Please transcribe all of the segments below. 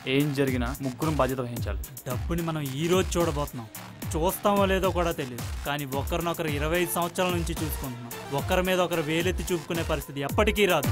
ఏం జరిగినా ముగ్గురు బాధ్యత వహించాలి డబ్బుని మనం ఈ రోజు చూడబోతున్నాం చూస్తామో లేదో కూడా తెలియదు కానీ ఒకరినొకరు ఇరవై ఐదు సంవత్సరాల నుంచి చూసుకుంటున్నాం ఒకరి మీద ఒకరు వేలెత్తి చూపుకునే పరిస్థితి ఎప్పటికీ రాదు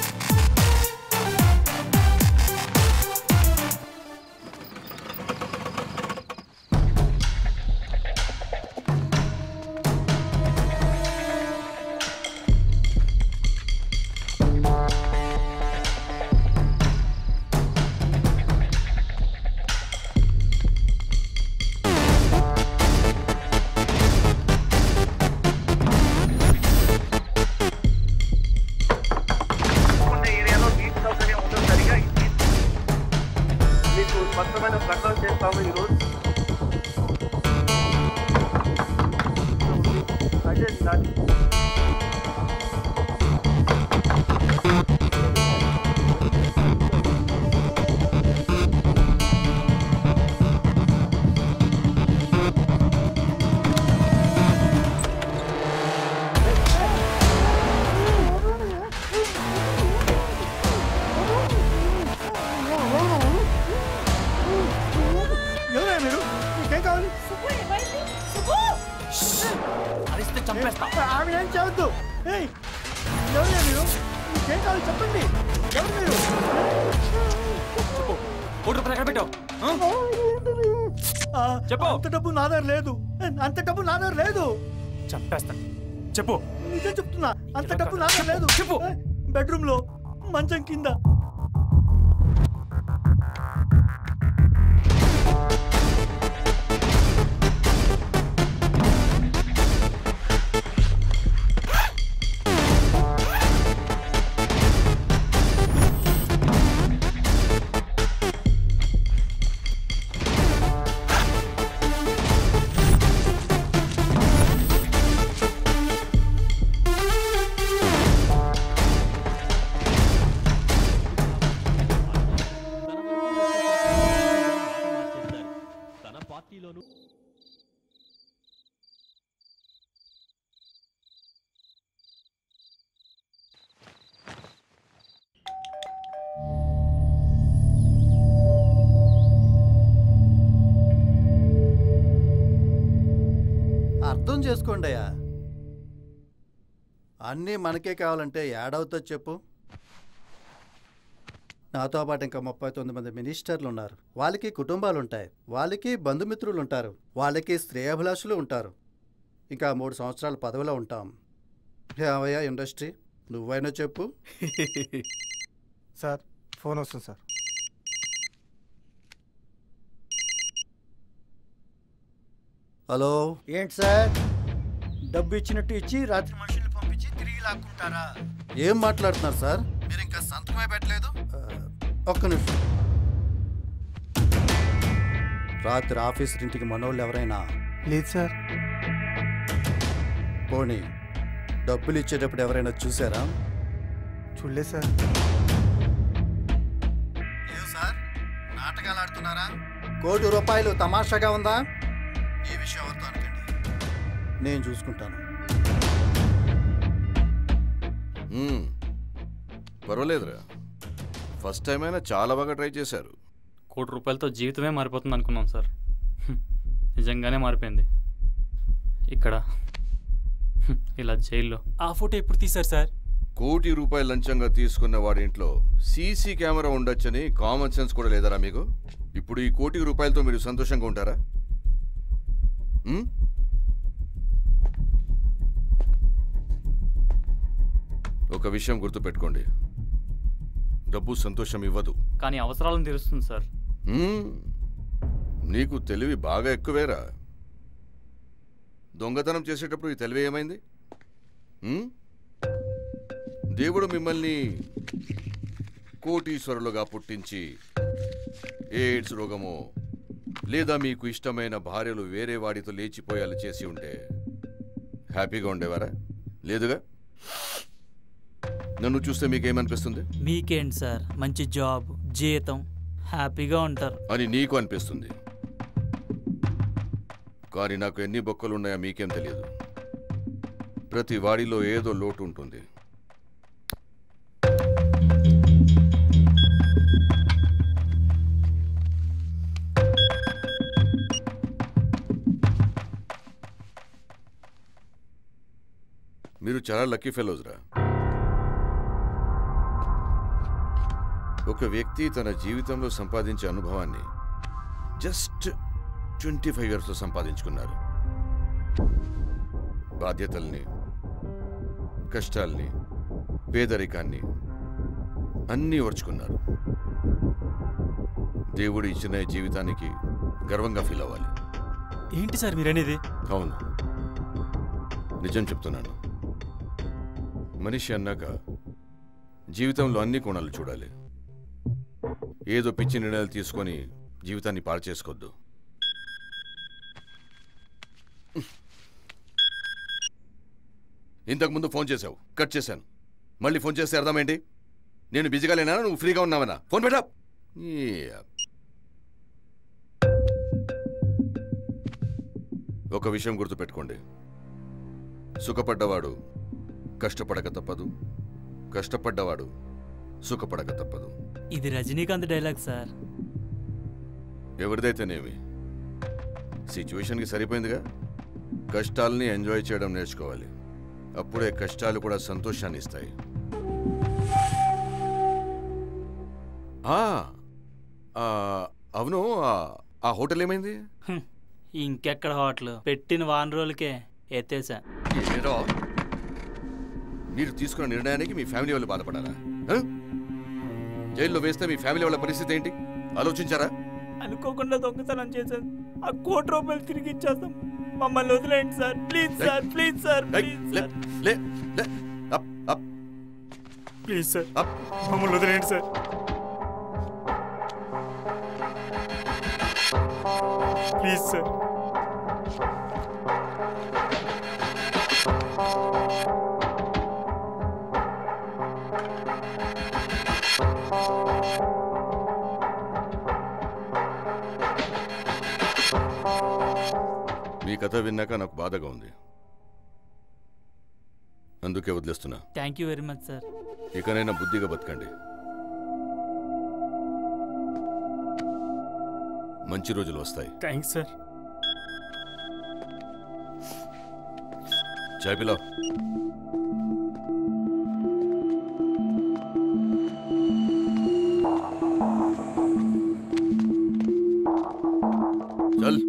ఉండే ఏరియాలో నీటి సౌకర్యం ఉండదు సరిగా ఇది మీకు స్పష్టమైన ప్రకటన చేస్తాము ఈరోజు అదే దాని ఎవరే మీరు మీకేం కావాలి అరిస్తే చంపేస్తా ఆమె ఏం చేయవద్దు ఏయ్ ఎవరే మీరు మీకేం కావాలి చెప్పండి ఎవరు మీరు కోటి రూపాయలు ఎక్కడ పెట్టావు ఆ? ఆ, చెప్పు. అంత డబ్బు నా దగ్గర లేదు అంత డబ్బు నా దగ్గర లేదు చంపేస్తాను చెప్పు నిజం చెప్తున్నా అంత డబ్బు నా దగ్గర లేదు చెప్పు. బెడ్రూమ్ లో మంచం కింద తన పార్టీలోనూ అర్థం చేసుకోండి అయ్యా అన్నీ మనకే కావాలంటే ఏడవుతో చెప్పు నాతో పాటు ఇంకా ముప్పై తొమ్మిది మంది మినిస్టర్లు ఉన్నారు వాళ్ళకి కుటుంబాలు ఉంటాయి వాళ్ళకి బంధుమిత్రులు ఉంటారు వాళ్ళకి శ్రేయాభిలాషులు ఉంటారు ఇంకా మూడు సంవత్సరాల పదవిలో ఉంటాం ఏవయ్యా ఇండస్ట్రీ నువ్వైనా చెప్పు సార్ ఫోన్ వస్తుంది సార్ హలో ఏంటి సార్ డబ్బు ఇచ్చినట్టు ఇచ్చి రాత్రి మనుషుల్ని పంపించి తిరిగి లాక్కుంటారా ఏం మాట్లాడుతున్నారు సార్ మీరు ఇంకా సంతకమే పెట్టలేదు ఆ, ఒక్క నిమిషం రాత్రి ఆఫీస్ ఇంటికి మనోళ్ళు ఎవరైనా లేదు సార్ పోనీ డబ్బులు ఇచ్చేటప్పుడు ఎవరైనా చూసారా చూడలేదు సార్ లేవు సార్ నాటకాలు ఆడుతున్నారా కోటి రూపాయలు తమాషాగా ఉందా ఈ విషయం ఎవరితో అనకండి నేను చూసుకుంటాను మ్మ్. పర్వాలేదురా ఫస్ట్ టైం అయినా చాలా బాగా ట్రై చేశారు కోటి రూపాయలతో జీవితమే మారిపోతుంది అనుకున్నాం సార్ హ్మ్. నిజంగానే మారిపోయింది ఇక్కడ హ్మ్. ఇలా జైల్లో ఆ ఫోటో ఎప్పుడు తీశారు సార్ కోటి రూపాయలు లంచంగా తీసుకున్న వాడి ఇంట్లో సీసీ కెమెరా ఉండొచ్చని కామన్ సెన్స్ కూడా లేదరా మీకు ఇప్పుడు ఈ కోటి రూపాయలతో మీరు సంతోషంగా ఉంటారా మ్మ్? ఒక విషయం గుర్తుపెట్టుకోండి డబ్బు సంతోషం ఇవ్వదు కానీ అవసరాలను తీరుస్తుంది సార్ మ్మ్. నీకు తెలివి బాగా ఎక్కువేరా దొంగతనం చేసేటప్పుడు ఈ తెలివి ఏమైంది మ్మ్? దేవుడు మిమ్మల్ని కోటీశ్వరులుగా పుట్టించి ఎయిడ్స్ రోగమో లేదా మీకు ఇష్టమైన భార్యలు వేరే వాడితో లేచిపోయేలా చేసి ఉంటే హ్యాపీగా ఉండేవారా లేదుగా నన్ను చూస్తే మీకేమనిపిస్తుంది మీకేంటి సార్ మంచి జాబ్ జీతం హ్యాపీగా ఉంటారు అని నీకు అనిపిస్తుంది కానీ నాకు ఎన్ని బొక్కలు ఉన్నాయో మీకేం తెలియదు ప్రతి వాడిలో ఏదో లోటు ఉంటుంది మీరు చాలా లక్కీ ఫెలోస్ రా ఒక వ్యక్తి తన జీవితంలో సంపాదించే అనుభవాన్ని జస్ట్ ట్వంటీ ఫైవ్ ఇయర్స్లో సంపాదించుకున్నారు బాధ్యతల్ని కష్టాల్ని పేదరికాన్ని అన్నీ ఓర్చుకున్నారు దేవుడు ఇచ్చిన ఈ జీవితానికి గర్వంగా ఫీల్ అవ్వాలి ఏంటి సార్ మీరనేది అవును నిజం చెప్తున్నాను మనిషి అన్నాక జీవితంలో అన్ని కోణాలు చూడాలి ఏదో పిచ్చి నిర్ణయాలు తీసుకొని జీవితాన్ని పాడు చేసుకోవద్దు ఇంతకుముందు ఫోన్ చేశావు కట్ చేశాను మళ్ళీ ఫోన్ చేస్తే అర్థమేంటి నేను బిజీగా లేనా నువ్వు ఫ్రీగా ఉన్నావనా ఫోన్ పెట్టా ఒక విషయం గుర్తుపెట్టుకోండి సుఖపడ్డవాడు కష్టపడక తప్పదు కష్టపడ్డవాడు సుఖపడక తప్పదు ఇది రజనీకాంత్ డైలాగ్ సార్ ఎవరిదైతేనేమి సిచ్యువేషన్కి సరిపోయిందిగా కష్టాలని ఎంజాయ్ చేయడం నేర్చుకోవాలి అప్పుడే కష్టాలు కూడా సంతోషాన్ని ఇస్తాయి ఆ, ఆ, అవును ఆ- ఆ హోటల్ ఏమైంది హ్మ్. ఇంకెక్కడ హోటల్ పెట్టిన వారం రోజులకే ఎత్తేసా ఏదో మీరు తీసుకున్న నిర్ణయానికి మీ ఫ్యామిలీ వాళ్ళు బాధపడాలా ఆ? జైల్లో వేస్తే మీ ఫ్యామిలీ వాళ్ళ పరిస్థితి ఏంటి ఆలోచించారా అనుకోకుండా దొంగతనం చేశాను ఆ కోటి రూపాయలు తిరిగి ఇచ్చేస్తాం మమ్మల్ని వదిలేండి sir please sir please sir ఏయ్, ప్లీజ్ లే, సార్ లే, లే. Up, up, please sir up. మమ్మల్ని వదిలేండి సార్ ప్లీజ్ సార్ మీ కథ విన్నాక నాకు బాధగా ఉంది అందుకే వదిలేస్తున్నా thank you very much sir ఇకనైనా బుద్ధిగా బతకండి మంచి రోజులు వస్తాయి థ్యాంక్స్ సార్ చాయ్ పిలావ్ చల్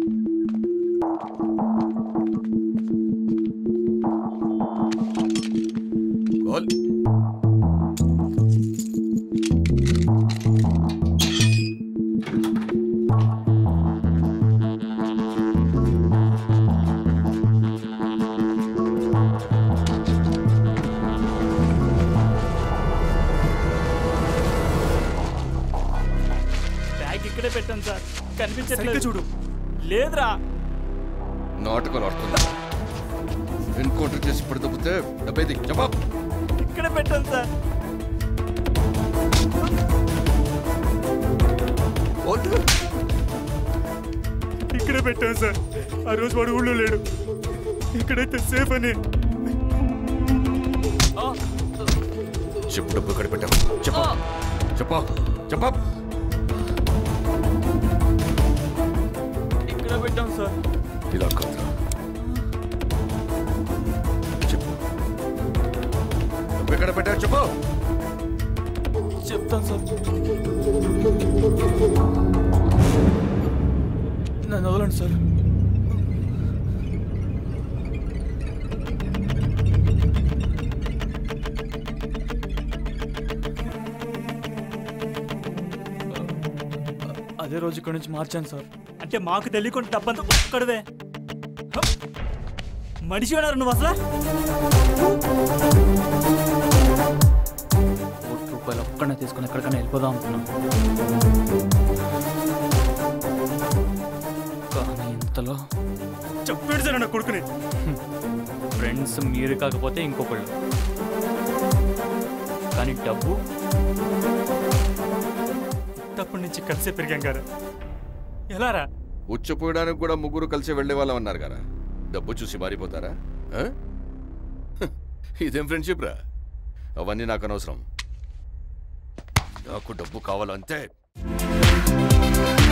बोल బ్యాగ్ ఇక్కడే పెట్టాను సార్ కనిపించట్లేదు చూడు లేదురా నాటకాలు ఆడుతున్నా ఎన్కౌంటర్ చేసి ఇప్పుడు తప్పితే డబ్బేది జవాబ్ ఇక్కడే పెట్టాను సార్ ఇక్కడే పెట్టాను సార్ ఆ రోజు వాడు ఊళ్ళో లేడు ఇక్కడైతే సేఫ్ అని చెప్పు డబ్బు ఇక్కడ పెట్టావు చెప్పు చెప్పా చెప్పా ఇక్కడ పెట్టాం సార్ ఇలా కాదురా చెప్పు డబ్బు ఎక్కడ పెట్టావు చెప్పు చెప్తాను సార్ నన్ను వదలండి సార్ అదే రోజు ఇక్కడి నుంచి మార్చాను సార్ అంటే మాకు తెలియకుండా డబ్బంతా ఒక్కడవే హ! మనిషి ఉన్నారు నువ్వు అసలు కోటి రూపాయలు ఒక్కడనే తీసుకుని ఎక్కడికైనా వెళ్ళిపోదాం అనుకున్నాను కానీ ఇంతలో చెప్పాడు సార్ నా కొడుకుని ఫ్రెండ్స్ మీరు కాకపోతే ఇంకొకళ్ళు కానీ డబ్బు తప్పటి నుంచి కలిసే పెరిగాం కదా ఎలా రా ఉచ్చపోయడానికి కూడా ముగ్గురు కలిసి వెళ్లే వాళ్ళం అన్నారు కదా డబ్బు చూసి మారిపోతారా ఆ? హ, ఇదేం ఫ్రెండ్షిప్ రా అవన్నీ నాకు అనవసరం నాకు డబ్బు కావాలంతే